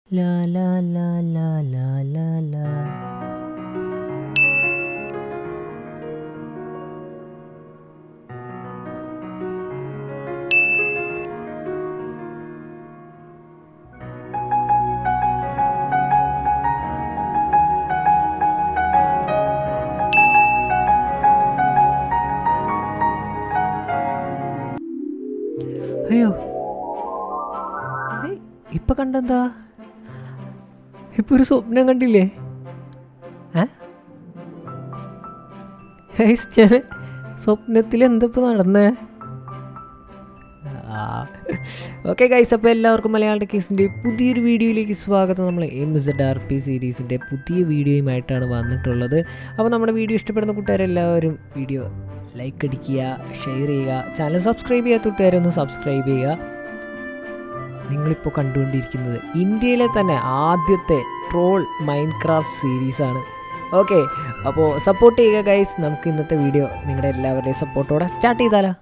ലാ ലാ ലാ ലാ ലാ ലാ ലാ അയ്യോ ഏയ്, ഇപ്പൊ കണ്ടെന്താ ഇപ്പൊ ഒരു സ്വപ്നം കണ്ടില്ലേ ഏ ഗൈസ്, ഞാൻ സ്വപ്നത്തിൽ എന്തപ്പോ നടന്നേ ഓക്കെ ഗൈസ് അപ്പോൾ എല്ലാവർക്കും മലയാളം കേസിൻ്റെ പുതിയൊരു വീഡിയോയിലേക്ക് സ്വാഗതം നമ്മൾ എം ഇസഡ് ആർ പി സീരീസിൻ്റെ പുതിയ വീഡിയോയുമായിട്ടാണ് വന്നിട്ടുള്ളത് അപ്പോൾ നമ്മുടെ വീഡിയോ ഇഷ്ടപ്പെടുന്ന കൂട്ടുകാരെല്ലാവരും വീഡിയോ ലൈക്ക് അടിക്കുക ഷെയർ ചെയ്യുക ചാനൽ സബ്സ്ക്രൈബ് ചെയ്യാത്ത കൂട്ടുകാരൊന്ന് സബ്സ്ക്രൈബ് ചെയ്യുക നിങ്ങളിപ്പോൾ കണ്ടുകൊണ്ടിരിക്കുന്നത് ഇന്ത്യയിലെ തന്നെ ആദ്യത്തെ ട്രോൾ മൈൻക്രാഫ്റ്റ് സീരീസാണ് ഓക്കെ അപ്പോൾ സപ്പോർട്ട് ചെയ്യുക ഗൈസ് നമുക്ക് ഇന്നത്തെ വീഡിയോ നിങ്ങളുടെ എല്ലാവരുടെയും സപ്പോർട്ടോടെ സ്റ്റാർട്ട് ചെയ്താലോ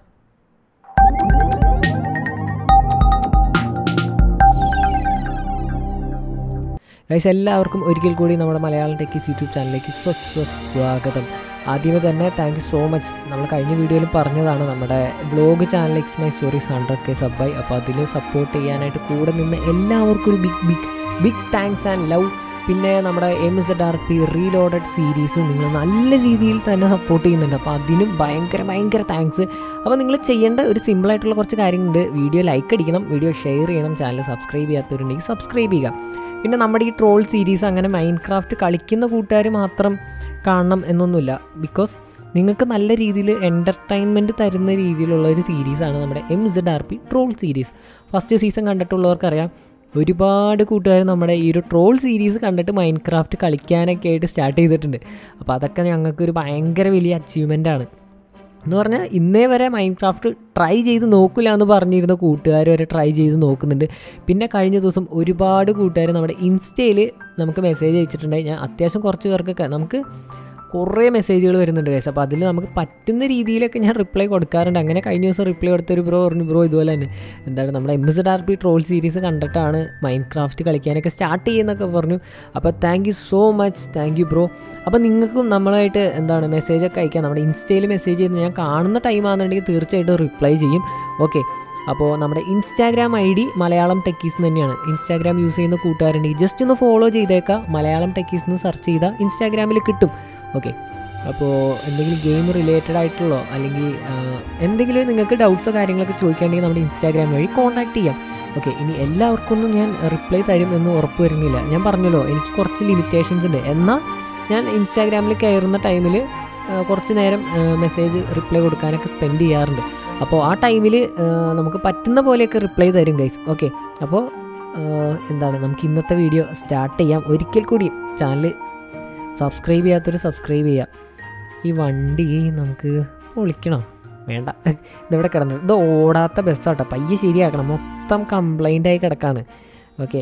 ഗൈസ് എല്ലാവർക്കും ഒരിക്കൽ കൂടി നമ്മുടെ മലയാളം ടെക്കീസ് യൂട്യൂബ് ചാനലിലേക്ക് സ്വസ്വ സ്വാഗതം ആദ്യമേ തന്നെ താങ്ക് യു സോ മച്ച് നമ്മൾ കഴിഞ്ഞ വീഡിയോയിൽ പറഞ്ഞതാണ് നമ്മുടെ blog channel X my stories hundred K സബായി അപ്പോൾ അതിൽ സപ്പോർട്ട് ചെയ്യാനായിട്ട് കൂടെ നിന്ന് എല്ലാവർക്കും ഒരു big big big thanks and love പിന്നെ നമ്മുടെ M Z R P reloaded series നിങ്ങൾ നല്ല രീതിയിൽ തന്നെ സപ്പോർട്ട് ചെയ്യുന്നുണ്ട് അപ്പോൾ അതിനും ഭയങ്കര ഭയങ്കര താങ്ക്സ് അപ്പോൾ നിങ്ങൾ ചെയ്യേണ്ട ഒരു സിമ്പിളായിട്ടുള്ള കുറച്ച് കാര്യങ്ങളുണ്ട് വീഡിയോ ലൈക്ക് അടിക്കണം വീഡിയോ ഷെയർ ചെയ്യണം ചാനൽ സബ്സ്ക്രൈബ് ചെയ്യാത്തവരുണ്ടെങ്കിൽ സബ്സ്ക്രൈബ് ചെയ്യുക പിന്നെ നമ്മുടെ ഈ ട്രോൾ സീരീസ് അങ്ങനെ മൈൻക്രാഫ്റ്റ് കളിക്കുന്ന കൂട്ടുകാർ മാത്രം കാണണം എന്നൊന്നുമില്ല ബിക്കോസ് നിങ്ങൾക്ക് നല്ല രീതിയിൽ എൻ്റർടൈൻമെൻറ്റ് തരുന്ന രീതിയിലുള്ള ഒരു സീരീസാണ് നമ്മുടെ M Z R P troll series first season കണ്ടിട്ടുള്ളവർക്കറിയാം ഒരുപാട് കൂട്ടുകാർ നമ്മുടെ ഈ ഒരു ട്രോൾ സീരീസ് കണ്ടിട്ട് മൈൻക്രാഫ്റ്റ് കളിക്കാനൊക്കെ ആയിട്ട് സ്റ്റാർട്ട് ചെയ്തിട്ടുണ്ട് അപ്പോൾ അതൊക്കെ ഞങ്ങൾക്കൊരു ഭയങ്കര വലിയ അച്ചീവ്മെൻ്റ് ആണ് എന്ന് പറഞ്ഞാൽ ഇന്നേ വരെ മൈൻക്രാഫ്റ്റ് ട്രൈ ചെയ്ത് നോക്കില്ല എന്ന് പറഞ്ഞിരുന്ന കൂട്ടുകാർ വരെ ട്രൈ ചെയ്ത് നോക്കുന്നുണ്ട് പിന്നെ കഴിഞ്ഞ ദിവസം ഒരുപാട് കൂട്ടുകാർ നമ്മുടെ ഇൻസ്റ്റയിൽ നമുക്ക് മെസ്സേജ് അയച്ചിട്ടുണ്ടായി ഞാൻ അത്യാവശ്യം കുറച്ച് പേർക്കൊക്കെ നമുക്ക് കുറേ മെസ്സേജുകൾ വരുന്നുണ്ട് കേസ് അപ്പോൾ അതിൽ നമുക്ക് പറ്റുന്ന രീതിയിലൊക്കെ ഞാൻ റിപ്ലൈ കൊടുക്കാറുണ്ട് അങ്ങനെ കഴിഞ്ഞ ദിവസം റിപ്ലൈ കൊടുത്തൊരു ബ്രോ പറഞ്ഞു ബ്രോ ഇതുപോലെ തന്നെ എന്താണ് നമ്മുടെ M S R P troll series കണ്ടിട്ടാണ് മൈൻക്രാഫ്റ്റ് കളിക്കാനൊക്കെ സ്റ്റാർട്ട് ചെയ്യുന്നൊക്കെ പറഞ്ഞു അപ്പോൾ thank you so much thank you bro അപ്പോൾ നിങ്ങൾക്കും നമ്മളായിട്ട് എന്താണ് മെസ്സേജൊക്കെ അയക്കാം നമ്മുടെ ഇൻസ്റ്റയിൽ മെസ്സേജ് ചെയ്യുന്നത് ഞാൻ കാണുന്ന ടൈം ആണെന്നുണ്ടെങ്കിൽ തീർച്ചയായിട്ടും റിപ്ലൈ ചെയ്യും ഓക്കെ അപ്പോൾ നമ്മുടെ Instagram I D Malayalam techies തന്നെയാണ് ഇൻസ്റ്റാഗ്രാം യൂസ് ചെയ്യുന്ന കൂട്ടുകാരുണ്ടെങ്കിൽ ജസ്റ്റ് ഒന്ന് ഫോളോ ചെയ്തേക്കാം മലയാളം ടെക്കീസ് എന്ന് സെർച്ച് ചെയ്താൽ ഇൻസ്റ്റാഗ്രാമിൽ കിട്ടും ഓക്കെ അപ്പോൾ എന്തെങ്കിലും ഗെയിം റിലേറ്റഡ് ആയിട്ടുള്ളോ അല്ലെങ്കിൽ ആ, എന്തെങ്കിലും നിങ്ങൾക്ക് ഡൗട്ട്സോ കാര്യങ്ങളൊക്കെ ചോദിക്കുകയാണെങ്കിൽ നമ്മുടെ ഇൻസ്റ്റാഗ്രാം വഴി കോൺടാക്ട് ചെയ്യാം ഓക്കെ ഇനി എല്ലാവർക്കും ഒന്നും ഞാൻ റിപ്ലൈ തരും എന്ന് ഉറപ്പ് വരുന്നില്ല ഞാൻ പറഞ്ഞല്ലോ എനിക്ക് കുറച്ച് ലിമിറ്റേഷൻസ് ഉണ്ട് എന്നാൽ ഞാൻ ഇൻസ്റ്റാഗ്രാമിൽ കയറുന്ന ടൈമിൽ കുറച്ച് നേരം മെസ്സേജ് റിപ്ലൈ കൊടുക്കാനൊക്കെ സ്പെൻഡ് ചെയ്യാറുണ്ട് അപ്പോൾ ആ ടൈമിൽ നമുക്ക് പറ്റുന്ന പോലെയൊക്കെ റിപ്ലൈ തരും ഗൈസ് ഓക്കെ അപ്പോൾ എന്താണ് നമുക്ക് ഇന്നത്തെ വീഡിയോ സ്റ്റാർട്ട് ചെയ്യാം ഒരിക്കൽ കൂടി ചാനൽ സബ്സ്ക്രൈബ് ചെയ്യാത്തൊരു സബ്സ്ക്രൈബ് ചെയ്യാം ഈ വണ്ടി നമുക്ക് പൊളിക്കണം വേണ്ട ഇതിവിടെ കിടന്നു ഇത് ഓടാത്ത ബസ്സാട്ടോ പയ്യെ ശരിയാക്കണം മൊത്തം കംപ്ലൈൻ്റ് ആയി കിടക്കാണ് ഓക്കെ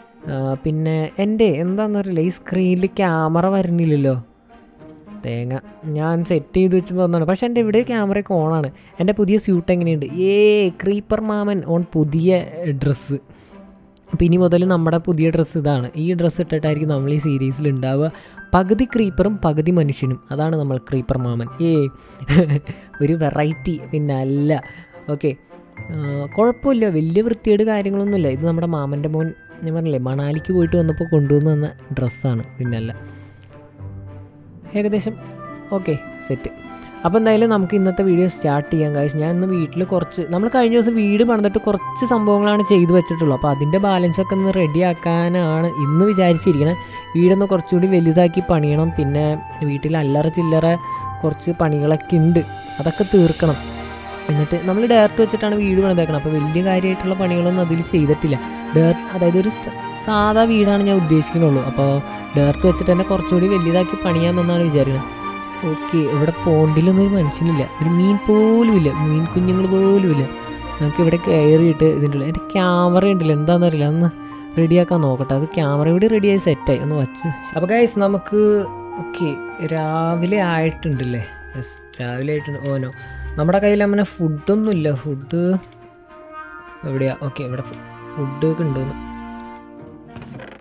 പിന്നെ എൻ്റെ എന്താണെന്നറിയില്ല ഈ സ്ക്രീനിൽ ക്യാമറ വരുന്നില്ലല്ലോ തേങ്ങ ഞാൻ സെറ്റ് ചെയ്ത് വെച്ച് വന്നതാണ് പക്ഷെ എൻ്റെ ഇവിടെ ക്യാമറയൊക്കെ ഓണാണ് എൻ്റെ പുതിയ സ്യൂട്ട് എങ്ങനെയുണ്ട് ഏ ക്രീപ്പർ മാമൻ ഓൺ പുതിയ ഡ്രസ്സ് അപ്പം ഇനി മുതൽ നമ്മുടെ പുതിയ ഡ്രസ്സ് ഇതാണ് ഈ ഡ്രസ്സ് ഇട്ടിട്ടായിരിക്കും നമ്മൾ ഈ സീരീസിൽ ഉണ്ടാവുക പകുതി ക്രീപ്പറും പകുതി മനുഷ്യനും അതാണ് നമ്മൾ ക്രീപ്പർ മാമൻ ഏ ഒരു വെറൈറ്റി പിന്നെ അല്ല ഓക്കെ കുഴപ്പമില്ല വലിയ വൃത്തിയേട് കാര്യങ്ങളൊന്നുമില്ല ഇത് നമ്മുടെ മാമൻ്റെ മോൻ ഞാൻ പറഞ്ഞില്ലേ മണാലിക്ക് പോയിട്ട് വന്നപ്പോൾ കൊണ്ടുവന്ന് തന്ന ഡ്രസ്സാണ് പിന്നല്ല ഏകദേശം ഓക്കെ സെറ്റ് അപ്പോൾ എന്തായാലും നമുക്ക് ഇന്നത്തെ വീഡിയോ സ്റ്റാർട്ട് ചെയ്യാം കാശ് ഞാൻ ഇന്ന് വീട്ടിൽ കുറച്ച് നമ്മൾ കഴിഞ്ഞ ദിവസം വീട് പണിതിട്ട് കുറച്ച് സംഭവങ്ങളാണ് ചെയ്തു വെച്ചിട്ടുള്ളൂ അപ്പോൾ അതിൻ്റെ ബാലൻസ് ഒക്കെ ഒന്ന് റെഡി ആക്കാനാണ് ഇന്ന് വിചാരിച്ചിരിക്കണത് വീടൊന്ന് കുറച്ചുകൂടി വലുതാക്കി പണിയണം പിന്നെ വീട്ടിൽ അല്ലറ ചില്ലറ കുറച്ച് പണികളൊക്കെ ഉണ്ട് അതൊക്കെ തീർക്കണം എന്നിട്ട് നമ്മൾ ഡയറക്റ്റ് വെച്ചിട്ടാണ് വീട് പണിതേക്കണം അപ്പോൾ വലിയ കാര്യമായിട്ടുള്ള പണികളൊന്നും അതിൽ ചെയ്തിട്ടില്ല ഡയർ അതായത് ഒരു സ- സാധാ വീടാണ് ഞാൻ ഉദ്ദേശിക്കുന്നുള്ളൂ അപ്പോൾ ഡയറക്റ്റ് വെച്ചിട്ട് തന്നെ കുറച്ചുകൂടി വലുതാക്കി പണിയാമെന്നാണ് വിചാരിക്കുന്നത് ഓക്കെ ഇവിടെ പോണ്ടിലൊന്നും ഒരു മനുഷ്യനില്ല ഒരു മീൻ പോലും ഇല്ല മീൻ കുഞ്ഞുങ്ങൾ പോലും ഇല്ല നമുക്ക് ഇവിടെ കയറിയിട്ട് ഇതിൻ്റെ ഉള്ളിൽ എൻ്റെ ക്യാമറ ഉണ്ടല്ലോ എന്താണെന്നറിയില്ല ഒന്ന് റെഡിയാക്കാൻ നോക്കട്ടെ അത് ക്യാമറ കൂടി റെഡിയായി സെറ്റായി ഒന്ന് വച്ച് അപ്പോൾ ഗൈസ് നമുക്ക് ഓക്കെ രാവിലെ ആയിട്ടുണ്ടല്ലേ യെസ് രാവിലെ ആയിട്ടുണ്ട് ഓനോ നമ്മുടെ കയ്യിൽ അങ്ങനെ ഫുഡൊന്നുമില്ല ഫുഡ് എവിടെയാ ഓക്കെ ഇവിടെ ഫുഡ് ഒക്കെ ഉണ്ടെന്ന്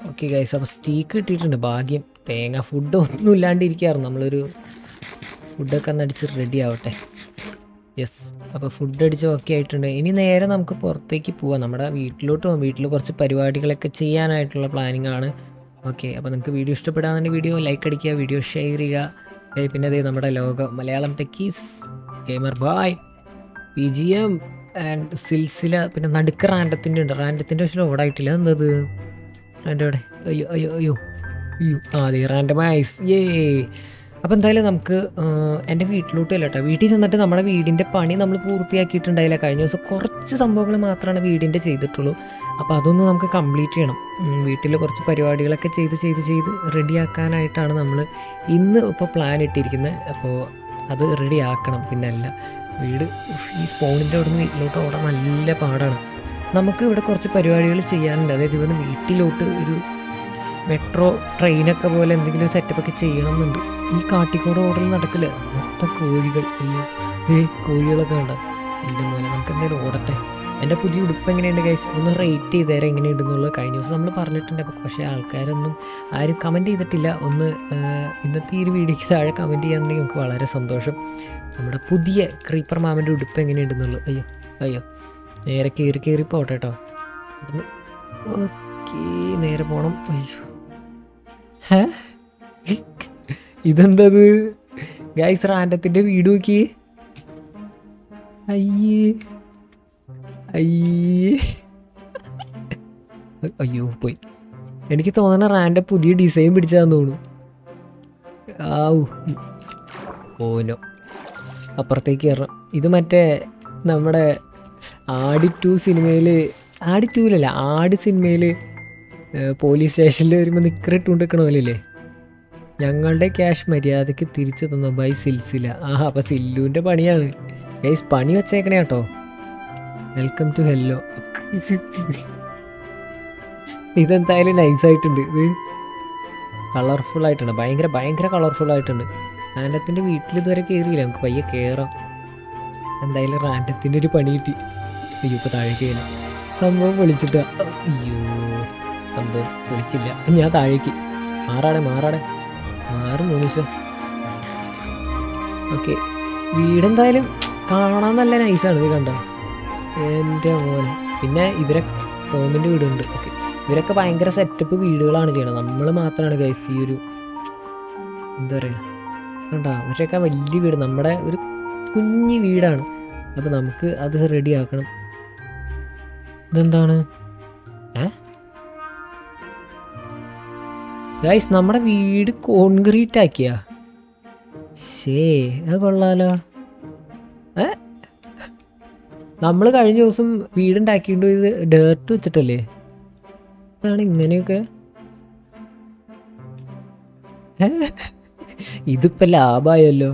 ഓക്കെ ഗൈസ് അപ്പോൾ സ്റ്റീക്ക് കിട്ടിയിട്ടുണ്ട് ഭാഗ്യം തേങ്ങ ഫുഡ് ഒന്നും ഇല്ലാണ്ടിരിക്കായിരുന്നു നമ്മളൊരു ഫുഡൊക്കെ ഒന്ന് അടിച്ച് റെഡി ആവട്ടെ യെസ് അപ്പോൾ ഫുഡ് അടിച്ച് ഓക്കെ ആയിട്ടുണ്ട് ഇനി നേരെ നമുക്ക് പുറത്തേക്ക് പോവാം നമ്മുടെ വീട്ടിലോട്ട് പോകാം വീട്ടിൽ കുറച്ച് പരിപാടികളൊക്കെ ചെയ്യാനായിട്ടുള്ള പ്ലാനിങ് ആണ് ഓക്കെ അപ്പോൾ നിങ്ങൾക്ക് വീഡിയോ ഇഷ്ടപ്പെടാന്നുണ്ടെങ്കിൽ വീഡിയോ ലൈക്ക് അടിക്കുക വീഡിയോ ഷെയർ ചെയ്യുക ഏയ് പിന്നെ അതേ നമ്മുടെ ലോകം മലയാളം ടെക്കീസ് ഗെയിമർ ബായ് P G M and Silsila പിന്നെ നടുക്ക് റാൻഡത്തിൻ്റെ ഉണ്ട് റാൻഡത്തിൻ്റെ പക്ഷേ ഓടായിട്ടില്ല എന്തത് റാൻഡ് അവിടെ അയ്യോ അയ്യോ അയ്യോ അയ്യോ ആ അതെ റാൻഡമൈസ് ഏ അപ്പോൾ എന്തായാലും നമുക്ക് ആഹ്, എൻ്റെ വീട്ടിലോട്ട് അല്ല കേട്ടോ വീട്ടിൽ ചെന്നിട്ട് നമ്മുടെ വീടിൻ്റെ പണി നമ്മൾ പൂർത്തിയാക്കിയിട്ടുണ്ടായില്ല കഴിഞ്ഞ ദിവസം കുറച്ച് സംഭവങ്ങൾ മാത്രമാണ് വീടിൻ്റെ ചെയ്തിട്ടുള്ളൂ അപ്പോൾ അതൊന്ന് നമുക്ക് കംപ്ലീറ്റ് ചെയ്യണം വീട്ടിൽ കുറച്ച് പരിപാടികളൊക്കെ ചെയ്ത് ചെയ്ത് ചെയ്ത് റെഡിയാക്കാനായിട്ടാണ് നമ്മൾ ഇന്ന് ഇപ്പോൾ പ്ലാൻ ഇട്ടിരിക്കുന്നത് അപ്പോൾ അത് റെഡി ആക്കണം പിന്നെ അല്ല വീട് ഉഫ്, ഈ സ്പോണിൻ്റെ അവിടെ നിന്ന് വീട്ടിലോട്ട് ഓടാൻ നല്ല പാടാണ് നമുക്ക് ഇവിടെ കുറച്ച് പരിപാടികൾ ചെയ്യാനുണ്ട് അതായത് ഇവിടെ വീട്ടിലോട്ട് ഒരു മെട്രോ ട്രെയിനൊക്കെ പോലെ എന്തെങ്കിലും സെറ്റപ്പ് ഒക്കെ ചെയ്യണമെന്നുണ്ട് ഈ കാട്ടിക്കൂടെ ഓടൽ നടക്കില്ല മൊത്തം കോഴികൾ അയ്യോ ദേ കോഴികളൊക്കെ ഉണ്ടോ ഇല്ല മോനെ നമുക്ക് എന്തായാലും ഓടട്ടെ എൻ്റെ പുതിയ ഉടുപ്പ് എങ്ങനെയുണ്ട് ഗൈസ് ഒന്ന് റേറ്റ് ചെയ്ത് തരാം എങ്ങനെയുണ്ടെന്നുള്ളത് കഴിഞ്ഞ ദിവസം നമ്മൾ പറഞ്ഞിട്ടുണ്ട് അപ്പോൾ പക്ഷേ ആൾക്കാരൊന്നും ആരും കമൻറ്റ് ചെയ്തിട്ടില്ല ഒന്ന് ആ, ഇന്നത്തെ ഈ ഒരു വീഡിയോയ്ക്ക് താഴെ കമൻറ്റ് ചെയ്യാന്നുണ്ടെങ്കിൽ നമുക്ക് വളരെ സന്തോഷം നമ്മുടെ പുതിയ ക്രീപ്പർ മാമൻ്റെ ഉടുപ്പ് എങ്ങനെയുണ്ടെന്നുള്ളത് അയ്യോ അയ്യോ നേരെ കയറി കയറി പോട്ടെ കേട്ടോ ഇവിടുന്ന് ഓക്കേ നേരെ പോണം അയ്യോ ഹേ ഇതെന്തത് ഗൈസ് റാൻഡത്തിൻ്റെ വീട് നോക്കി അയ്യേ അയ്യേ അയ്യോ പോയി എനിക്ക് തോന്നണ റാൻഡ് പുതിയ ഡിസൈൻ പിടിച്ചാന്ന് തോന്നുന്നു ആവു ഓനോ അപ്പുറത്തേക്ക് കയറണം ഇത് മറ്റേ നമ്മുടെ ആടി ടു സിനിമയിൽ ആടി ടൂലല്ല ആടി സിനിമയിൽ പോലീസ് സ്റ്റേഷനിൽ വരുമ്പോൾ നിക്കറിട്ടുകൊണ്ട് നിൽക്കണ പോലെയല്ലേ ഞങ്ങളുടെ ക്യാഷ് മര്യാദയ്ക്ക് തിരിച്ചു തന്നു ബൈ സിൽസില ആ അപ്പം സില്ലുവിൻ്റെ പണിയാണ് ഗൈസ് പണി വെച്ചേക്കണേ കേട്ടോ വെൽക്കം ടു ഹെല്ലോ ഇതെന്തായാലും നൈസായിട്ടുണ്ട് ഇത് കളർഫുൾ ആയിട്ടുണ്ട് ഭയങ്കര ഭയങ്കര കളർഫുൾ ആയിട്ടുണ്ട് റാൻഡത്തിൻ്റെ വീട്ടിൽ ഇതുവരെ കയറിയില്ല നമുക്ക് പയ്യെ കയറാം എന്തായാലും റാൻഡത്തിൻ്റെ ഒരു പണി കിട്ടി അയ്യോ ഇപ്പോൾ താഴേക്ക് കയറി സംഭവം വിളിച്ചിട്ടാ അയ്യോ സംഭവം വിളിച്ചില്ല ഞാൻ താഴേക്ക് മാറാടെ മാറാടെ മാറും മൂന്ന് ദിവസം ഓക്കെ വീടെന്തായാലും കാണാൻ നല്ല നൈസാണ് ഇത് കണ്ടോ എൻ്റെ മോനെ പിന്നെ ഇവരെ ടോമിൻ്റെ വീടുണ്ട് ഓക്കെ ഇവരൊക്കെ ഭയങ്കര സെറ്റപ്പ് വീടുകളാണ് ചെയ്യണത് നമ്മൾ മാത്രമാണ് ഗൈസ് ഈ ഒരു എന്താ പറയുക കണ്ടോ അവരൊക്കെ വലിയ വീട് നമ്മുടെ ഒരു കുഞ്ഞു വീടാണ് അപ്പോൾ നമുക്ക് അത് റെഡി ആക്കണം ഇതെന്താണ് ഏ ഗൈസ് നമ്മുടെ വീട് കോൺക്രീറ്റ് ആക്കിയാ ശേ അത് കൊള്ളാലോ ഏ നമ്മൾ കഴിഞ്ഞ ദിവസം വീടുണ്ടാക്കിയിട്ട് ഇത് ഡേർട്ട് വെച്ചിട്ടല്ലേ ഇതാണ് ഇങ്ങനെയൊക്കെ ഏ? ഇതിപ്പോ ലാഭമായല്ലോ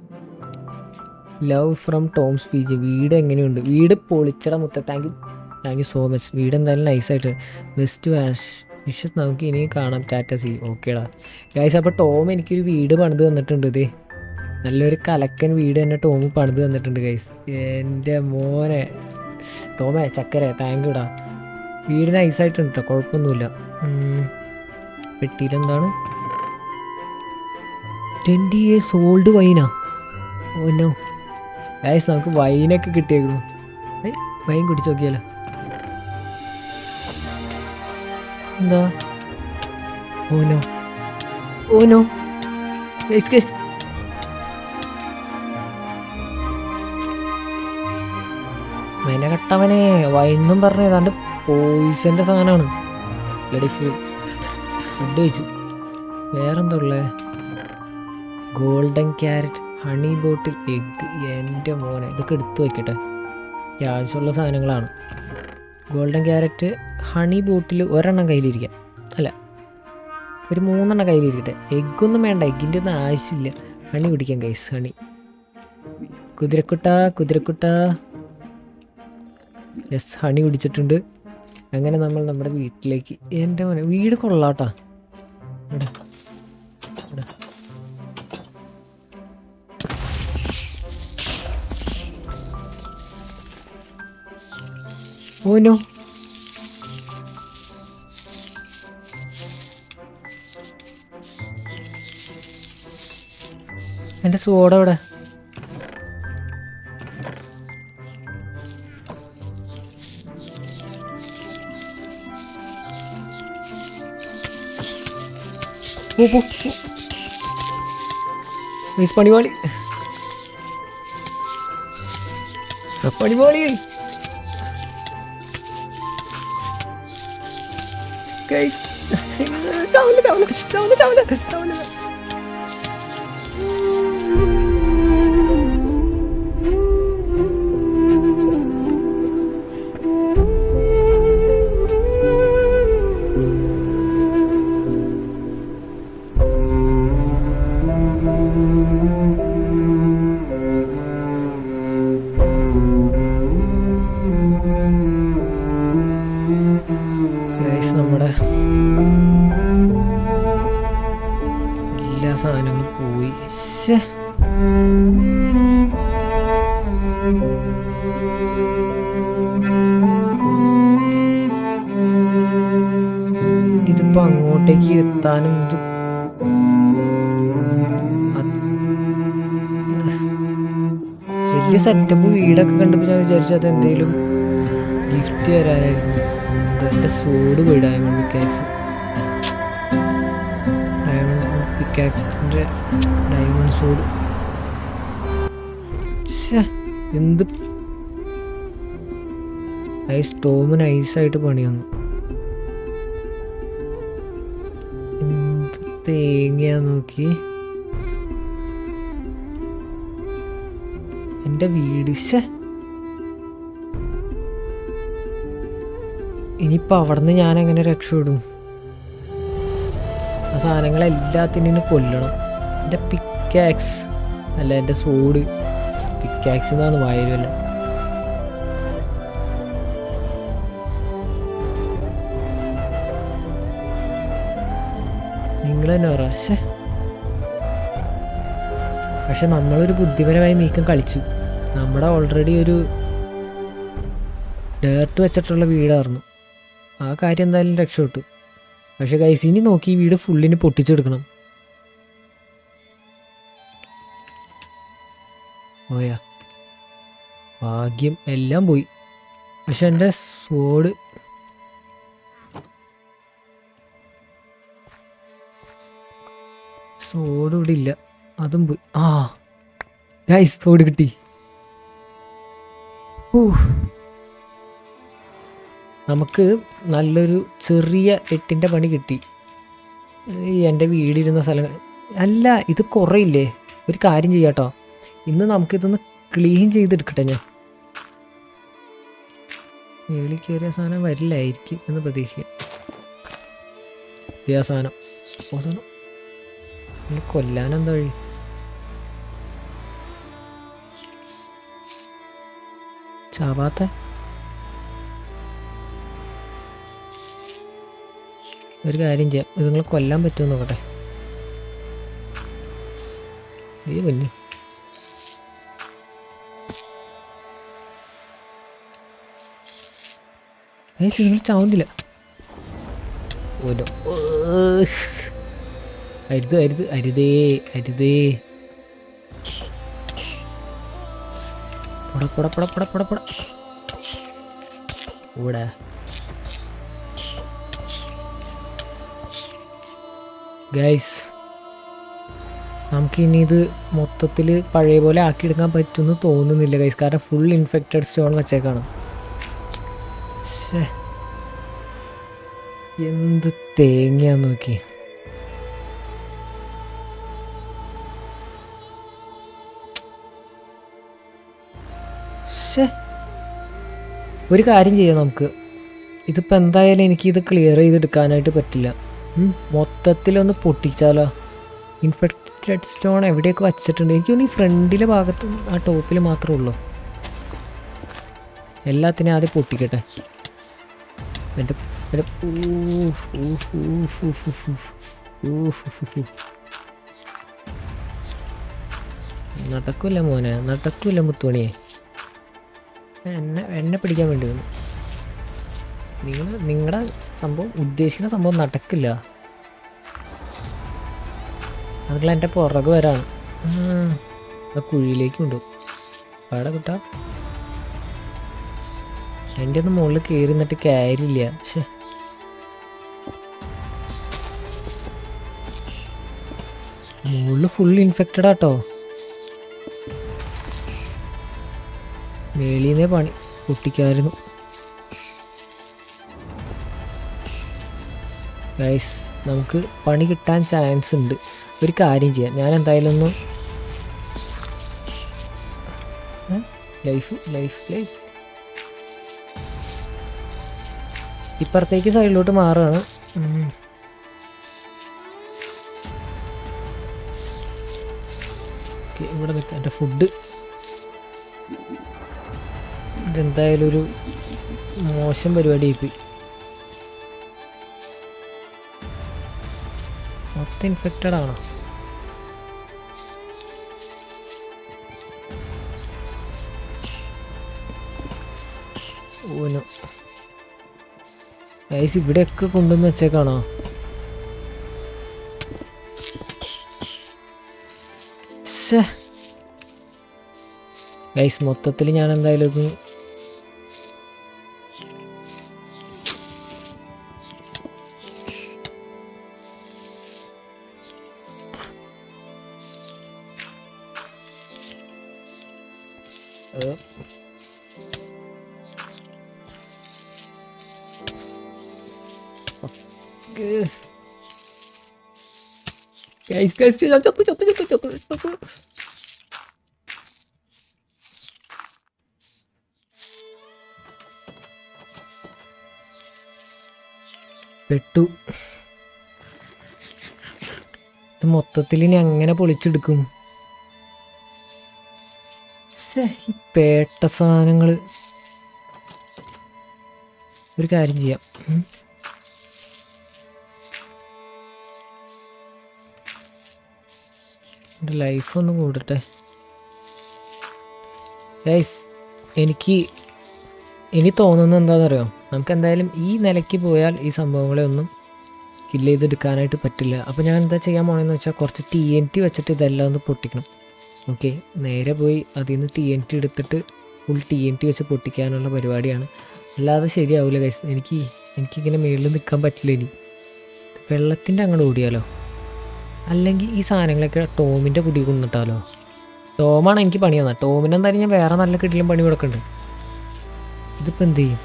ലവ് ഫ്രം ടോം സ്പീച്ച് വീട് എങ്ങനെയുണ്ട് വീട് പൊളിച്ചട മുത്ത thank you thank you so much വീട് എന്തായാലും നൈസായിട്ട് ബെസ്റ്റ് വാഷ് വിഷസ് നമുക്ക് ഇനി കാണാം ടാറ്റ സി ഓക്കേടാ ഗൈസ് അപ്പോൾ ടോം എനിക്കൊരു വീട് പണിത് തന്നിട്ടുണ്ട് ഇതേ നല്ലൊരു കലക്കൻ വീട് തന്നെ ടോം പണിത് തന്നിട്ടുണ്ട് ഗൈസ് എൻ്റെ മോനെ ടോമേ ചക്കര താങ്ക് യുടാ വീട് നൈസായിട്ടുണ്ട് കേട്ടോ കുഴപ്പമൊന്നുമില്ല ഉം. പെട്ടിയിലെന്താണ് ട്വൻറ്റി ഇയേഴ്സ് ഓൾഡ് വൈനാ ഓ നോ ഗൈസ് നമുക്ക് വൈനൊക്കെ കിട്ടിയേക്കണു ഏയ് വൈൻ കുടിച്ച് നോക്കിയാലോ എന്താ oh no oh no guys guys മെനകെട്ടവനെ വൈനും പറഞ്ഞ ഏതാണ്ട് പോയിസന്റെ സാധനമാണ് ബ്ലഡി ഫുഡ് ഫുഡ് കഴിച്ചു വേറെന്താ ഉള്ളേ golden carrot honey bottle egg എൻ്റെ മോനെ ഇതൊക്കെ എടുത്തു വയ്ക്കട്ടെ ഈ ആവശ്യമുള്ള സാധനങ്ങളാണ് ഗോൾഡൻ ക്യാരറ്റ് ഹണി ബോട്ടിൽ ഒരെണ്ണം കയ്യിലിരിക്കാം അല്ല ഒരു മൂന്നെണ്ണം കയ്യിലിരിക്കട്ടെ എഗ്ഗൊന്നും വേണ്ട എഗ്ഗിൻ്റെ ഒന്നും ആവശ്യമില്ല ഹണി കുടിക്കാം കൈസ് ഹണി കുതിരക്കുട്ട കുതിരക്കുട്ട യെസ് ഹണി കുടിച്ചിട്ടുണ്ട് അങ്ങനെ നമ്മൾ നമ്മുടെ വീട്ടിലേക്ക് എൻ്റെ മോനെ വീട് കൊള്ളാട്ടാ ഇവിടെ ഇവിടെ ഓനോ എൻ്റെ സോഡ എവിടെ പോ പോ പോ. Guys, പണിപാളി ആ, പണിപാളി Guys. ചാവല്, ചാവല്, ചാവല്, ചാവല്, ചാവല്. Guys, നമ്മുടെ എല്ലാ സാധനങ്ങളും പോയി ശ്ശേ. ഇതിപ്പോ അങ്ങോട്ടേക്ക് എത്താനും ഇത് അത് വലിയ സെറ്റപ്പ് വീടൊക്കെ കണ്ടപ്പോൾ ഞാൻ വിചാരിച്ചത് എന്തേലും ഗിഫ്റ്റ് തരാനായിരുന്നു എൻ്റെ സോഡ് പോയി ഡയമണ്ട് പിക്കാക്സ് ഡയമണ്ട് പിക്കാക്സിൻ്റെ ഡയമണ്ട് സോഡ് എന്ത് ഐ സ്റ്റോമ് നൈസായിട്ട് പണി വന്നു എന്ത് തേങ്ങയാ നോക്കി എൻ്റെ വീട് ശ്ശേ ഇനിയിപ്പോൾ അവിടെ നിന്ന് ഞാൻ എങ്ങനെ രക്ഷപ്പെടും ആ സാധനങ്ങളെല്ലാത്തിനും കൊല്ലണം എൻ്റെ പിക്കാക്സ് അല്ല എൻ്റെ സോഡ് പിക്കാക്സ് എന്നാണ് വായലുമല്ല നിങ്ങൾ തന്നെ പറ പക്ഷേ പക്ഷെ നമ്മളൊരു ബുദ്ധിപരമായ നീക്കം കളിച്ചു നമ്മുടെ ഓൾറെഡി ഒരു ഡേർട്ട് വെച്ചിട്ടുള്ള വീടായിരുന്നു ആ കാര്യം എന്തായാലും രക്ഷപ്പെട്ടു പക്ഷെ ഗൈസ് ഇനി നോക്കി ഈ വീട് ഫുള്ളിന് പൊട്ടിച്ചെടുക്കണം പോയാ ഭാഗ്യം എല്ലാം പോയി പക്ഷെ എൻ്റെ സോഡ് സോഡ് ഇവിടെ ഇല്ല അതും പോയി ആ ഗൈസ് സോഡ് കിട്ടി ഊ നമുക്ക് നല്ലൊരു ചെറിയ എട്ടിൻ്റെ പണി കിട്ടി ഈ എൻ്റെ വീടിരുന്ന സ്ഥലം അല്ല ഇത് കുറയില്ലേ ഒരു കാര്യം ചെയ്യാട്ടോ ഇന്ന് നമുക്കിതൊന്ന് ക്ലീൻ ചെയ്തെടുക്കട്ടെ ഞാൻ മേളിൽ കയറിയ സാധനം വരില്ലായിരിക്കും എന്ന് പ്രതീക്ഷിക്കാം ഇതേ ആ സാധനം ഓ സാധനം ഇനി കൊല്ലാനെന്താ വഴി ചാവാത്ത ഒരു കാര്യം ചെയ്യാം ഇത് നിങ്ങൾ കൊല്ലാൻ പറ്റുമോ നോക്കട്ടെ നീ പൊന്നു ഏയ് നിങ്ങൾ ചാവുന്നില്ല ഓരോ അരുത് അരുത് അരുതേ അരുതേ പൊട പൊട പൊട പൊട പൊട പൊട ഇവിടെ ഗൈസ് നമുക്കിനി ഇത് മൊത്തത്തിൽ പഴയ പോലെ ആക്കിയെടുക്കാൻ പറ്റുമെന്ന് തോന്നുന്നില്ല ഗൈസ് കാരണം ഫുൾ ഇൻഫെക്റ്റഡ് സ്റ്റോൺ വെച്ചേക്കാണ് ശ്ശേ. എന്ത് തേങ്ങയാന്ന് നോക്കി ശ്ശേ. ഒരു കാര്യം ചെയ്യാം നമുക്ക് ഇതിപ്പോൾ എന്തായാലും എനിക്കിത് ക്ലിയർ ചെയ്തെടുക്കാനായിട്ട് പറ്റില്ല ഉം, മൊത്തത്തിലൊന്ന് പൊട്ടിച്ചാലോ ഇൻഫെക്റ്റഡ് സ്റ്റോൺ എവിടെയൊക്കെ വച്ചിട്ടുണ്ട് എനിക്ക് തോന്നുന്നു ഈ ഫ്രണ്ടിലെ ഭാഗത്ത് ആ ടോപ്പിൽ മാത്രമേ ഉള്ളൂ എല്ലാത്തിനും ആദ്യം പൊട്ടിക്കട്ടെ എൻ്റെ എൻ്റെ ഊഫ്, ഊഫ്, ഊഫ്, ഊഫ്, ഊഫ്, ഊഫ്, ഊഫ്, ഊഫ്, ഊഫ്. നടക്കൂല മോനെ നടക്കൂല മുത്തുമണിയെ എന്നെ എന്നെ പിടിക്കാൻ വേണ്ടി വന്നു നിങ്ങൾ നിങ്ങളുടെ സംഭവം ഉദ്ദേശിക്കുന്ന സംഭവം നടക്കില്ല അതുങ്ങൾ എൻ്റെ പുറകെ വരാണ് ഉം. ആ കുഴിയിലേക്ക് കൊണ്ടുപോകും അവിടെ കിട്ടാ എൻ്റെ ഒന്നും മുകളിൽ കയറി നിന്നിട്ട് കാര്യമില്ല പക്ഷേ മുകളിൽ ഫുൾ ഇൻഫെക്റ്റഡ് ആട്ടോ മേളീന്നേ പണി പൊട്ടിക്കായിരുന്നു ഗൈസ് നമുക്ക് പണി കിട്ടാൻ ചാൻസ് ഉണ്ട് ഒരു കാര്യം ചെയ്യാം ഞാൻ എന്തായാലും ഒന്ന് ലൈഫ് ലൈഫ് ലൈഫ് ഇപ്പുറത്തേക്ക് സൈഡിലോട്ട് മാറുകയാണ് ഉം. ഓക്കേ, ഇവിടെ നിൽക്കാം എൻ്റെ ഫുഡ് ഇതെന്തായാലും ഒരു മോശം പരിപാടി ആയിപ്പോയി മൊത്തം ഇൻഫെക്റ്റഡ് ആണോ ഓനോ ഐസ് ഇവിടെയൊക്കെ കൊണ്ടുവന്ന് വെച്ചേക്കാണോ ഗൈസ് മൊത്തത്തിൽ ഞാൻ എന്തായാലും ഇത് ഏ. ഗൈസ് ഗൈസ് ഞാൻ ചത്തു ചത്തു ചത്തു ചത്തു ചത്തു പെട്ടു ഇത് മൊത്തത്തിൽ ഇനി എങ്ങനെ പൊളിച്ചെടുക്കും ശ്ശെ, ഈ പേട്ട സാധനങ്ങൾ ഒരു കാര്യം ചെയ്യാം ഉം. എൻ്റെ ലൈഫ് ഒന്ന് കൂടട്ടെ ഗൈസ് എനിക്ക് ഇനി തോന്നുന്നത് എന്താണെന്നറിയോ നമുക്ക് എന്തായാലും ഈ നിലയ്ക്ക് പോയാൽ ഈ സംഭവങ്ങളെ ഒന്നും കില്ല് ചെയ്തെടുക്കാനായിട്ട് പറ്റില്ല അപ്പോൾ ഞാൻ എന്താ ചെയ്യാൻ പോണെന്ന് വെച്ചാൽ കുറച്ച് ടി എൻ ടി വെച്ചിട്ട് ഇതെല്ലാം ഒന്ന് പൊട്ടിക്കണം ഓക്കെ നേരെ പോയി അതിൽ നിന്ന് ടി എൻ ടി എടുത്തിട്ട് ഫുൾ ടി എൻ ടി വെച്ച് പൊട്ടിക്കാനുള്ള പരിപാടിയാണ് അല്ലാതെ ശരിയാവില്ല ഗൈസ് എനിക്ക് എനിക്കിങ്ങനെ മുകളിൽ നിൽക്കാൻ പറ്റില്ല ഇനി വെള്ളത്തിൻ്റെ അങ്ങോട്ട് ഓടിയാലോ അല്ലെങ്കിൽ ഈ സാധനങ്ങളൊക്കെ ടോമിൻ്റെ കുടി കൊണ്ടിട്ടാലോ ടോമാണ് എനിക്ക് പണി തന്നത് ടോമിന് എന്തായാലും ഞാൻ വേറെ നല്ല കിട്ടിലും പണി കൊടുക്കണ്ട് ഇതിപ്പോൾ എന്ത് ചെയ്യും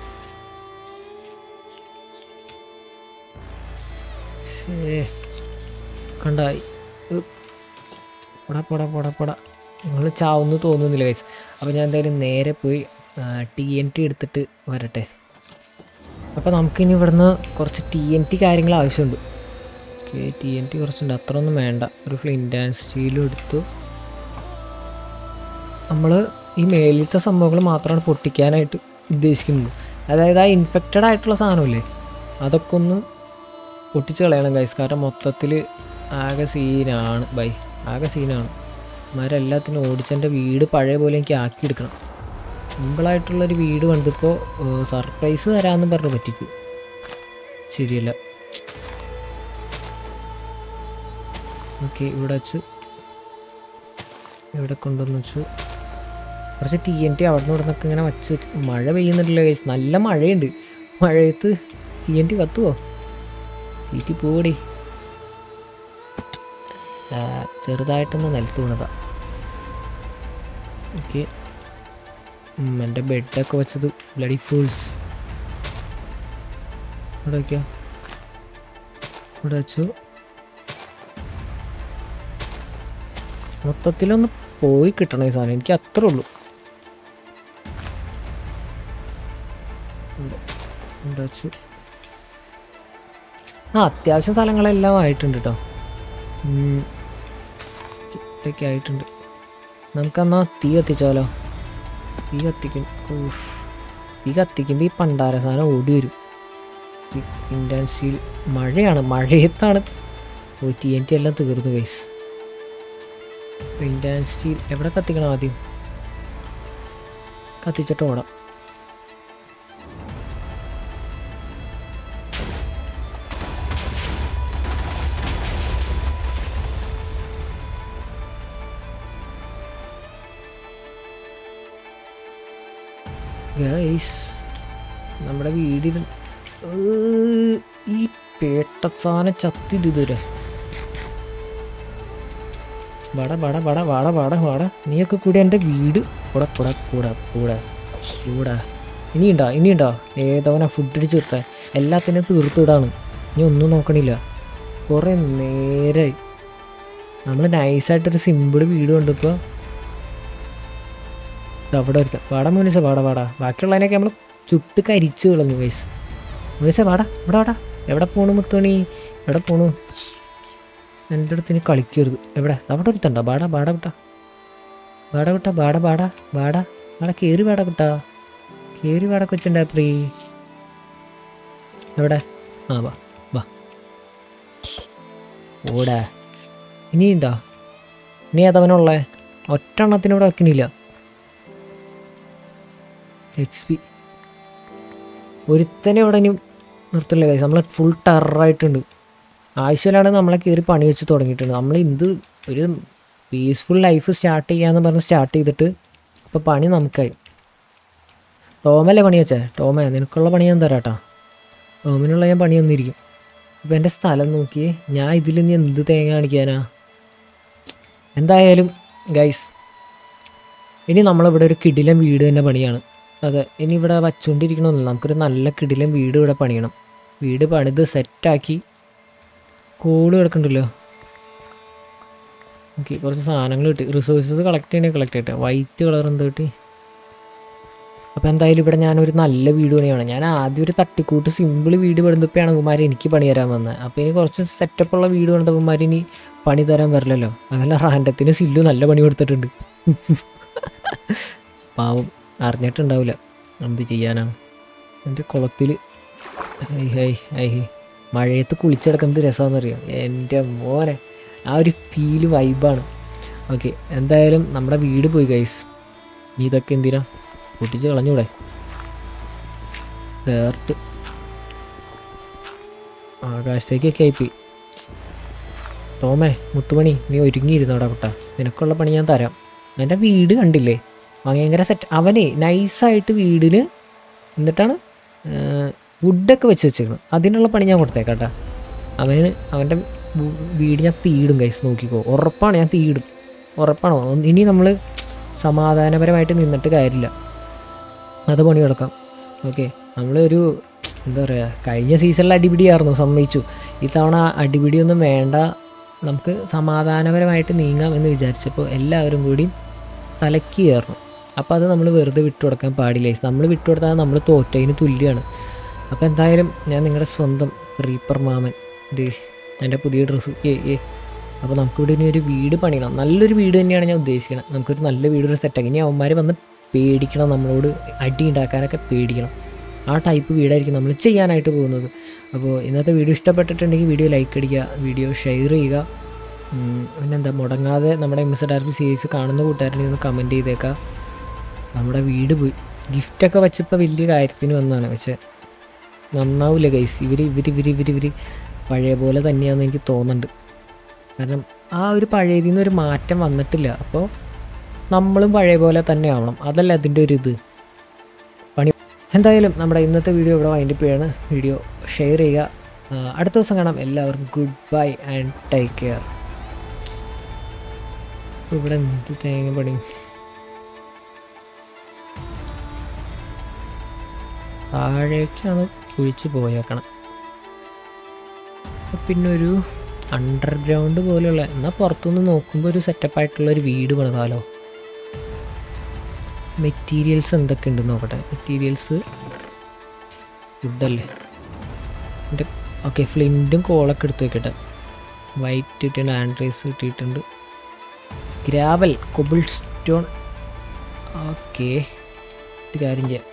ശ്ശേ. കണ്ടായി ഉ. പോടാ പോടാ പോടാ പോടാ നിങ്ങൾ ചാവുന്നു തോന്നുന്നില്ല വയസ്സ് അപ്പോൾ ഞാൻ എന്തായാലും നേരെ പോയി ടി എൻ ടി എടുത്തിട്ട് വരട്ടെ അപ്പോൾ നമുക്കിനി ഇവിടുന്ന് കുറച്ച് ടി എൻ ടി കാര്യങ്ങൾ ആവശ്യമുണ്ട് ഓക്കെ ടി എൻ ടി കുറച്ചുണ്ട് അത്ര ഒന്നും വേണ്ട ഒരു ഫ്ലിൻ്റ് ആൻഡ് സ്റ്റീലും എടുത്തു നമ്മൾ ഈ മേലിലത്തെ സംഭവങ്ങൾ മാത്രമാണ് പൊട്ടിക്കാനായിട്ട് ഉദ്ദേശിക്കുന്നത് അതായത് ആ ഇൻഫെക്റ്റഡ് ആയിട്ടുള്ള സാധനമില്ലേ അതൊക്കെ ഒന്ന് പൊട്ടിച്ച് കളയണം ഗൈസ് കാരണം മൊത്തത്തിൽ ആകെ സീനാണ് ബൈ ആകെ സീനാണ് മരെല്ലാത്തിനും ഓടിച്ചെൻ്റെ വീട് പഴയ പോലെ എനിക്ക് ആക്കിയെടുക്കണം സിമ്പിളായിട്ടുള്ളൊരു വീട് കണ്ടിപ്പോൾ സർപ്രൈസ് തരാമെന്ന് പറഞ്ഞ് പറ്റിക്കും ശരിയല്ല ഓക്കെ ഇവിടെ വെച്ചു ഇവിടെ കൊണ്ടുവന്ന് വെച്ചു കുറച്ച് ടി എൻ ടി അവിടെ നിന്ന് ഇവിടെ നിന്നൊക്കെ ഇങ്ങനെ വച്ച് വെച്ച് മഴ പെയ്യുന്നുണ്ടല്ലോ guys. നല്ല മഴയുണ്ട് മഴയത്ത് ടി എൻ ടി കത്തുവോ ചീറ്റി പോടി ആ, ചെറുതായിട്ടൊന്ന് നിലത്ത് വീണതാ ഓക്കെ എൻ്റെ ബെഡൊക്കെ വെച്ചത് ബ്ലഡി ഫൂൾസ് ഇവിടെ വയ്ക്കാം ഇവിടെ വെച്ചു മൊത്തത്തിലൊന്ന് പോയി കിട്ടണം ഈ സാധനം എനിക്ക് അത്രേ ഉള്ളൂ ഇവിടെ ഇവിടെ വെച്ചു ആ അത്യാവശ്യം സ്ഥലങ്ങളെല്ലാം ആയിട്ടുണ്ട് കേട്ടോ ഇതൊക്കെ ആയിട്ടുണ്ട് നമുക്കെന്നാ തീ കത്തിച്ചാലോ തീ കത്തിക്കും ഊഫ് തീ കത്തിക്കുമ്പോൾ ഈ പണ്ടാര സാധനം ഓടി വരും ഇൻറ്റൻസീൽ മഴയാണ് മഴയത്താണ് ഓ ടി എൻ ടി എല്ലാം തീർന്നു കൈസ് പ്രിൻ്റ് ആൻഡ് സ്റ്റീൽ എവിടെ കത്തിക്കണം ആദ്യം കത്തിച്ചിട്ട് ഓടാം ഗൈസ് നമ്മുടെ വീടിൽ ഏഹ്, ഈ പേട്ടസാന ചത്തിട്ട് ഇതുവരെ വട വട വട വട വട വട നീയൊക്കെ കൂടി എൻ്റെ വീട് കൂടെ കൂടെ കൂടെ കൂടെ കൂടെ ഇനിയുണ്ടോ ഇനിയുണ്ടോ ഏതവനാ ഫുഡ് അടിച്ച് വിട്ടെ എല്ലാത്തിനും തീർത്തിടാണ് ഇനി ഒന്നും നോക്കണില്ല കുറേ നേരമായി നമ്മൾ നൈസായിട്ടൊരു സിമ്പിൾ വീട് കണ്ടിപ്പോൾ അവിടെ ഒരുത്ത വാടാ മോനിസ വാടാ വാടാ ബാക്കിയുള്ളതിനൊക്കെ നമ്മൾ ചുട്ട് കരിച്ചു കളഞ്ഞു വയസ്സ് മോനിസ വാടാ ഇവിടെ വാടാ എവിടെ പോണു മുത്തോണി എവിടെ പോണു എൻ്റെ അടുത്ത് ഇനി കളിക്കരുത് എവിടെ അവിടെ ഒരുത്തണ്ടോ ബാടാ ബാടാ വിട്ടാ ബാടാ വിട്ടാ ബാടാ ബാടാ ബാടാ ബാടാ കയറി വാടാ വിട്ടാ കയറി വാടാ കൊച്ചുണ്ടാ പ്രീ എവിടെ ആ വാ വാ ഓടാ ഇനിയുണ്ടോ ഇനി ഏതവനുള്ളേ ഒറ്റ എണ്ണത്തിനൂടെ വെക്കണില്ല എക്സ് പി ഒരുത്തനെ ഇവിടെ ഇനി നിർത്തില്ല കൈസ് നമ്മൾ ഫുൾ ടെററായിട്ടുണ്ട് ആവശ്യമില്ലാണ്ട് നമ്മളെ കയറി പണി വെച്ച് തുടങ്ങിയിട്ടുണ്ട് നമ്മൾ എന്ത് ഒരു പീസ്ഫുൾ ലൈഫ് സ്റ്റാർട്ട് ചെയ്യാന്ന് പറഞ്ഞ് സ്റ്റാർട്ട് ചെയ്തിട്ട് ഇപ്പോൾ പണി നമുക്കായി ടോമല്ലേ പണി വെച്ചേ ടോമേ നിനക്കുള്ള പണി ഞാൻ തരാട്ടാ ടോമിനുള്ള ഞാൻ പണി തന്നിരിക്കും ഇപ്പം എൻ്റെ സ്ഥലം നോക്കിയേ ഞാൻ ഇതിൽ ഇനി എന്ത് തേങ്ങ കാണിക്കാനാ എന്തായാലും ഗൈസ് ഇനി നമ്മളിവിടെ ഒരു കിടിലൻ വീട് തന്നെ പണിയാണ് അതെ ഇനി ഇവിടെ വച്ചുകൊണ്ടിരിക്കണമെന്നില്ല നമുക്കൊരു നല്ല കിടിലൻ വീട് ഇവിടെ പണിയണം വീട് പണിത് സെറ്റാക്കി കോള് കിടക്കണ്ടല്ലോ ഓക്കെ കുറച്ച് സാധനങ്ങൾ കിട്ടി റിസോഴ്സസ് കളക്ട് ചെയ്യണേ കളക്ട് ചെയ്യട്ടെ വൈറ്റ് കളർ എന്ത് കിട്ടി അപ്പോൾ എന്തായാലും ഇവിടെ ഞാനൊരു നല്ല വീട് പണിയാണ് ഞാൻ ആദ്യം ഒരു തട്ടിക്കൂട്ട് സിമ്പിൾ വീട് പണിതപ്പോഴാണ് ഉമാർ എനിക്ക് പണി തരാൻ വന്നത് അപ്പോൾ ഇനി കുറച്ച് സെറ്റപ്പുള്ള വീട് പണിതപ്പന്മാർ ഇനി പണി തരാൻ വരില്ലല്ലോ അതല്ല റാൻഡത്തിന് സില്ലു നല്ല പണി കൊടുത്തിട്ടുണ്ട് പാവം അറിഞ്ഞിട്ടുണ്ടാവില്ല എന്ത് ചെയ്യാനാണ് എൻ്റെ കുളത്തിൽ ഹൈ ഹൈ ഹൈ ഹൈ മഴയത്ത് കുളിച്ചെടുക്കുന്നത് രസമാണെന്നറിയാം എൻ്റെ മോനെ ആ ഒരു ഫീല് വൈബാണ് ഓക്കെ എന്തായാലും നമ്മുടെ വീട് പോയി ഗൈസ് നീ ഇതൊക്കെ എന്തിനാ പൊട്ടിച്ച് കളഞ്ഞൂടെ ഡേർട്ട് ആകാശത്തേക്കൊക്കെ ആയിപ്പോയി തോമേ മുത്തുമണി നീ ഒരുങ്ങിയിരുന്നോടാ കുട്ടാ നിനക്കുള്ള പണി ഞാൻ തരാം എൻ്റെ വീട് കണ്ടില്ലേ ഭയങ്കര സെറ്റ് അവനെ നൈസായിട്ട് വീടിന് എന്നിട്ടാണ് വുഡൊക്കെ വെച്ച് വെച്ചേക്കണം അതിനുള്ള പണി ഞാൻ കൊടുത്തേക്കാട്ടാ അവന് അവൻ്റെ വു- വീട് ഞാൻ തീയിടും കൈസ് നോക്കിക്കോ ഉറപ്പാണ് ഞാൻ തീയിടും ഉറപ്പാണോ ഇനി നമ്മൾ സമാധാനപരമായിട്ട് നിന്നിട്ട് കാര്യമില്ല അത് പണി കൊടുക്കാം ഓക്കെ നമ്മളൊരു എന്താ പറയുക കഴിഞ്ഞ സീസണിൽ അടിപിടിയായിരുന്നു സമ്മതിച്ചു ഈ തവണ അടിപിടിയൊന്നും വേണ്ട നമുക്ക് സമാധാനപരമായിട്ട് നീങ്ങാം എന്ന് വിചാരിച്ചപ്പോൾ എല്ലാവരും കൂടി തലയ്ക്ക് കയറണം അപ്പോൾ അത് നമ്മൾ വെറുതെ വിട്ടുകൊടുക്കാൻ പാടില്ല നമ്മൾ വിട്ടുകൊടുത്താൽ നമ്മൾ തോറ്റതിന് തുല്യമാണ് അപ്പോൾ എന്തായാലും ഞാൻ നിങ്ങളുടെ സ്വന്തം റീപ്പർ മാമൻ ഇത് എൻ്റെ പുതിയ ഡ്രസ്സ് ഏ ഏ അപ്പോൾ നമുക്കിവിടെ ഇനി ഒരു വീട് പണിയണം നല്ലൊരു വീട് തന്നെയാണ് ഞാൻ ഉദ്ദേശിക്കുന്നത് നമുക്കൊരു നല്ല വീട് ഒരു സെറ്റാക്കി ഇനി അവന്മാർ വന്ന് പേടിക്കണം നമ്മളോട് അടി ഉണ്ടാക്കാനൊക്കെ പേടിക്കണം ആ ടൈപ്പ് വീടായിരിക്കും നമ്മൾ ചെയ്യാനായിട്ട് പോകുന്നത് അപ്പോൾ ഇന്നത്തെ വീഡിയോ ഇഷ്ടപ്പെട്ടിട്ടുണ്ടെങ്കിൽ വീഡിയോ ലൈക്ക് അടിക്കുക വീഡിയോ ഷെയർ ചെയ്യുക ഉം, പിന്നെന്താ മുടങ്ങാതെ നമ്മുടെ M S R P series കാണുന്ന കൂട്ടുകാരനെ ഒന്ന് കമൻറ്റ് ചെയ്തേക്കാം നമ്മുടെ വീട് പോയി ഗിഫ്റ്റൊക്കെ വെച്ചപ്പോൾ വലിയ കാര്യത്തിന് വന്നതാണ് പക്ഷേ നന്നാവില്ല ഗൈസ് ഇവർ ഇവർ ഇവർ ഇവർ ഇവർ പഴയ പോലെ തന്നെയാണെന്ന് എനിക്ക് തോന്നുന്നുണ്ട് കാരണം ആ ഒരു പഴയതിൽ നിന്ന് ഒരു മാറ്റം വന്നിട്ടില്ല അപ്പോൾ നമ്മളും പഴയ പോലെ തന്നെ ആവണം അതല്ല അതിൻ്റെ ഒരു ഇത് പണി എന്തായാലും നമ്മുടെ ഇന്നത്തെ വീഡിയോ ഇവിടെ വൈൻഡപ്പ് ചെയ്യാണ് വീഡിയോ ഷെയർ ചെയ്യുക ആ, അടുത്ത ദിവസം കാണാം എല്ലാവർക്കും good bye and take care ഇവിടെ എന്ത് തേങ്ങ പണി താഴേക്കാണ് കുഴിച്ച് പോയേക്കണം അപ്പൊ പിന്നെ ഒരു അണ്ടർഗ്രൗണ്ട് പോലെയുള്ള എന്നാൽ പുറത്തുനിന്ന് നോക്കുമ്പോൾ ഒരു സെറ്റപ്പ് ആയിട്ടുള്ള ഒരു വീട് പണിതാലോ മെറ്റീരിയൽസ് എന്തൊക്കെ ഉണ്ട് നോക്കട്ടെ മെറ്റീരിയൽസ് വുഡല്ലേ എൻ്റെ ഓക്കെ ഫ്ലിൻറ്റും കോളൊക്കെ എടുത്ത് വെക്കട്ടെ വൈറ്റ് ഇട്ടിട്ടുണ്ട് ആൻഡ്രൈസ് കിട്ടിയിട്ടുണ്ട് ഗ്രാവൽ കൊബിൾ സ്റ്റോൺ ഓക്കെ ഒരു കാര്യം ചെയ്യാം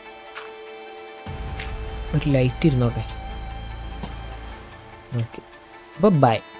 ഒരു ലൈറ്റ് ഇരുന്നോട്ടെ ഓക്കെ അപ്പോൾ ബൈ